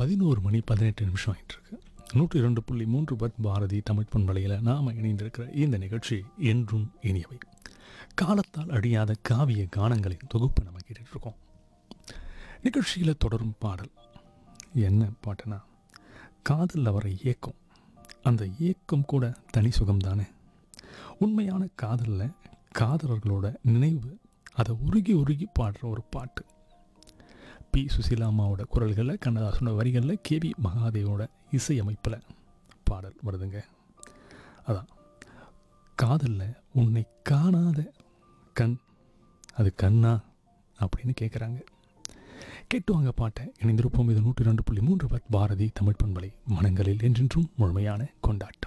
பதினோரு மணி பதினெட்டு நிமிஷம் ஆயிட்டிருக்கு நூற்றி இரண்டு புள்ளி மூன்று பத் பாரதி தமிழ் பண்பலையில் நாம் இணைந்திருக்கிற இந்த நிகழ்ச்சி என்றும் இனியவை காலத்தால் அழியாத காவிய கானங்களின் தொகுப்பு நம்ம கேட்டுட்டு இருக்கோம் நிகழ்ச்சியில் தொடரும் பாடல் என்ன பாட்டுனா காதலில் வர ஏக்கம் அந்த ஏக்கம் கூட தனி சுகம் தானே உண்மையான காதலில் காதலர்களோட நினைவு அதை உருகி உருகி பாடுற ஒரு பாட்டு பி சுசீலா அம்மாவோட குரல்களில் கண்ணதாசனோட வரிகளில் கேவி மகாதேவோட இசையமைப்பில் பாடல் வருதுங்க அதான் காதலில் உன்னை காணாத கண் அது கண்ணா அப்படின்னு கேட்குறாங்க கேட்டு வாங்க பாட்டை இணைந்திருப்போம் இது நூற்றி ரெண்டு புள்ளி மூன்று பத் பாரதி தமிழ் பண்பலை மனங்களில் என்றென்றும் முழுமையான கொண்டாட்டம்